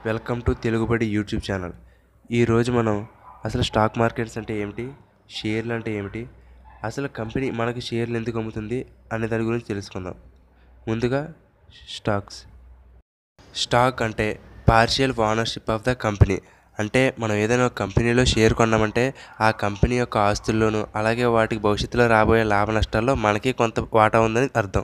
welcome to Telugubadi YouTube channel ఈరోజు మనం అసలు స్టాక్ మార్కెట్స్ అంటే ఏమిటి షేర్లు అంటే ఏమిటి అసలు కంపెనీ మనకి షేర్లు ఎందుకు అమ్ముతుంది అనే దాని గురించి తెలుసుకుందాం ముందుగా స్టాక్స్ స్టాక్ అంటే partial ownership of the company అంటే మనం ఏదైనా ఒక కంపెనీలో షేర్ కొన్నామంటే ఆ కంపెనీ యొక్క ఆస్తుల్లోనూ అలాగే వాటికి భవిష్యత్తులో రాబోయే లాభ నష్టాల్లో మనకి కొంత వాటా ఉందని అర్థం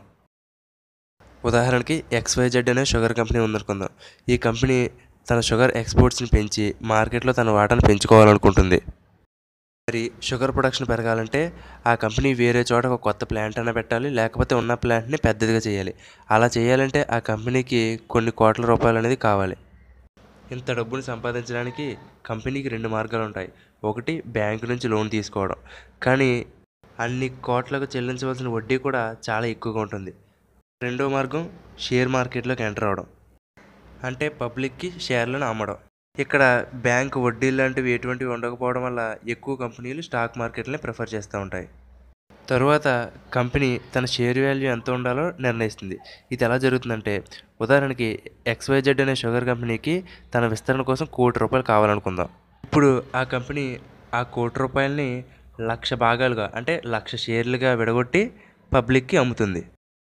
ఉదాహరణకి ఎక్స్వైజెడ్ అనే షుగర్ కంపెనీ ఉందనుకుందాం ఈ కంపెనీ తన షుగర్ ఎక్స్పోర్ట్స్ని పెంచి మార్కెట్లో తన వాటాను పెంచుకోవాలనుకుంటుంది మరి షుగర్ ప్రొడక్షన్ పెరగాలంటే ఆ కంపెనీ వేరే చోట ఒక కొత్త ప్లాంట్ అయినా పెట్టాలి లేకపోతే ఉన్న ప్లాంట్ని పెద్దదిగా చేయాలి అలా చేయాలంటే ఆ కంపెనీకి కొన్ని కోట్ల రూపాయలు అనేది కావాలి ఇంత డబ్బుని సంపాదించడానికి కంపెనీకి రెండు మార్గాలు ఉంటాయి ఒకటి బ్యాంకు నుంచి లోన్ తీసుకోవడం కానీ అన్ని కోట్లకు చెల్లించవలసిన వడ్డీ కూడా చాలా ఎక్కువగా ఉంటుంది రెండో మార్గం షేర్ మార్కెట్లోకి ఎంటర్ అవడం అంటే పబ్లిక్కి షేర్లను అమ్మడం ఇక్కడ బ్యాంక్ వడ్డీ లాంటివి ఎటువంటివి ఉండకపోవడం వల్ల ఎక్కువ కంపెనీలు స్టాక్ మార్కెట్ని ప్రిఫర్ చేస్తూ ఉంటాయి తరువాత కంపెనీ తన షేర్ వాల్యూ ఎంత ఉండాలో నిర్ణయిస్తుంది ఇది ఎలా జరుగుతుందంటే ఉదాహరణకి ఎక్స్వైజెడ్ అనే షుగర్ కంపెనీకి తన విస్తరణ కోసం కోటి రూపాయలు కావాలనుకుందాం ఇప్పుడు ఆ కంపెనీ ఆ కోటి రూపాయలని లక్ష భాగాలుగా అంటే లక్ష షేర్లుగా విడగొట్టి పబ్లిక్కి అమ్ముతుంది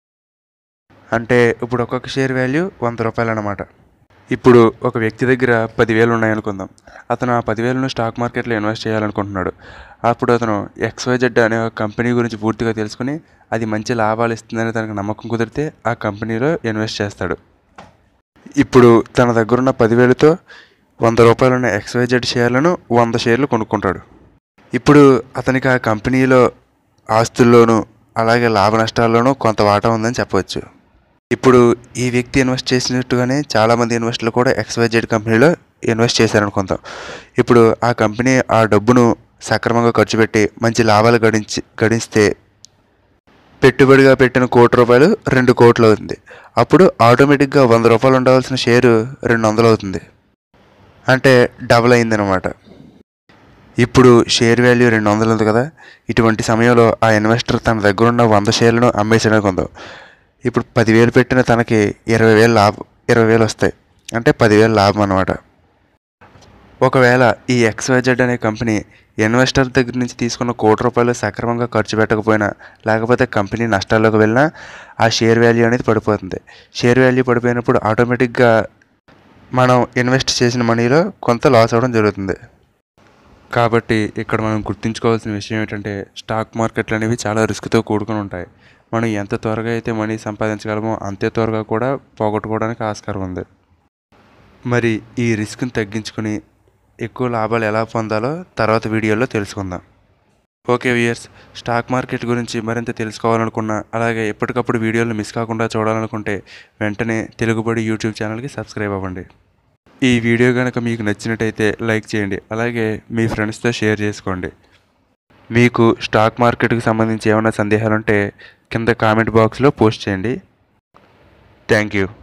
అంటే ఇప్పుడు ఒక్కొక్క షేర్ వాల్యూ వంద రూపాయలు అన్నమాట ఇప్పుడు ఒక వ్యక్తి దగ్గర పదివేలు ఉన్నాయనుకుందాం అతను ఆ పదివేలను స్టాక్ మార్కెట్లో ఇన్వెస్ట్ చేయాలనుకుంటున్నాడు అప్పుడు అతను ఎక్స్వైజెడ్ అనే ఒక కంపెనీ గురించి పూర్తిగా తెలుసుకుని అది మంచి లాభాలు ఇస్తుందని తనకు నమ్మకం కుదిరితే ఆ కంపెనీలో ఇన్వెస్ట్ చేస్తాడు ఇప్పుడు తన దగ్గరున్న పదివేలతో వంద రూపాయలు ఉన్న ఎక్స్వైజెడ్ షేర్లను వంద షేర్లు కొనుక్కుంటాడు ఇప్పుడు అతనికి ఆ కంపెనీలో ఆస్తుల్లోనూ అలాగే లాభ నష్టాల్లోనూ కొంత వాటా ఉందని చెప్పవచ్చు ఇప్పుడు ఈ వ్యక్తి ఇన్వెస్ట్ చేసినట్టుగానే చాలామంది ఇన్వెస్టర్లు కూడా ఎక్స్వైజెడ్ కంపెనీలో ఇన్వెస్ట్ చేశారనుకుందాం ఇప్పుడు ఆ కంపెనీ ఆ డబ్బును సక్రమంగా ఖర్చు పెట్టి మంచి లాభాలు గడించి గడిస్తే పెట్టుబడిగా పెట్టిన కోటి రూపాయలు రెండు కోట్లు అవుతుంది అప్పుడు ఆటోమేటిక్గా వంద రూపాయలు ఉండవలసిన షేరు రెండు వందలు అవుతుంది అంటే డబుల్ అయిందనమాట ఇప్పుడు షేర్ వాల్యూ రెండు వందలు ఉంది కదా ఇటువంటి సమయంలో ఆ ఇన్వెస్టర్ తన దగ్గర ఉన్న వంద షేర్లను అమ్మేసాడని కొందాం ఇప్పుడు పదివేలు పెట్టిన తనకి ఇరవై వేలు లాభం ఇరవై వేలు వస్తాయి అంటే పదివేలు లాభం అనమాట ఒకవేళ ఈ ఎక్స్వైజెడ్ అనే కంపెనీ ఇన్వెస్టర్ దగ్గర నుంచి తీసుకున్న కోటి రూపాయలు సక్రమంగా ఖర్చు పెట్టకపోయినా లేకపోతే కంపెనీ నష్టాల్లోకి వెళ్ళినా ఆ షేర్ వాల్యూ అనేది పడిపోతుంది షేర్ వాల్యూ పడిపోయినప్పుడు ఆటోమేటిక్గా మనం ఇన్వెస్ట్ చేసిన మనీలో కొంత లాస్ అవ్వడం జరుగుతుంది కాబట్టి ఇక్కడ మనం గుర్తుంచుకోవాల్సిన విషయం ఏంటంటే స్టాక్ మార్కెట్లు అనేవి చాలా రిస్క్తో కూడుకుని ఉంటాయి మనం ఎంత త్వరగా అయితే మనీ సంపాదించగలమో అంతే త్వరగా కూడా పోగొట్టుకోవడానికి ఆస్కారం ఉంది మరి ఈ రిస్క్ని తగ్గించుకుని ఎక్కువ లాభాలు ఎలా పొందాలో తర్వాత వీడియోలో తెలుసుకుందాం ఓకే వియర్స్ స్టాక్ మార్కెట్ గురించి మరింత తెలుసుకోవాలనుకున్నా అలాగే ఎప్పటికప్పుడు వీడియోలు మిస్ కాకుండా చూడాలనుకుంటే వెంటనే తెలుగుబడి యూట్యూబ్ ఛానల్కి సబ్స్క్రైబ్ అవ్వండి ఈ వీడియో కనుక మీకు నచ్చినట్టయితే లైక్ చేయండి అలాగే మీ ఫ్రెండ్స్తో షేర్ చేసుకోండి మీకు స్టాక్ మార్కెట్కి సంబంధించి ఏమైనా సందేహాలు ఉంటే కింద కామెంట్ బాక్స్లో పోస్ట్ చేయండి థ్యాంక్ యూ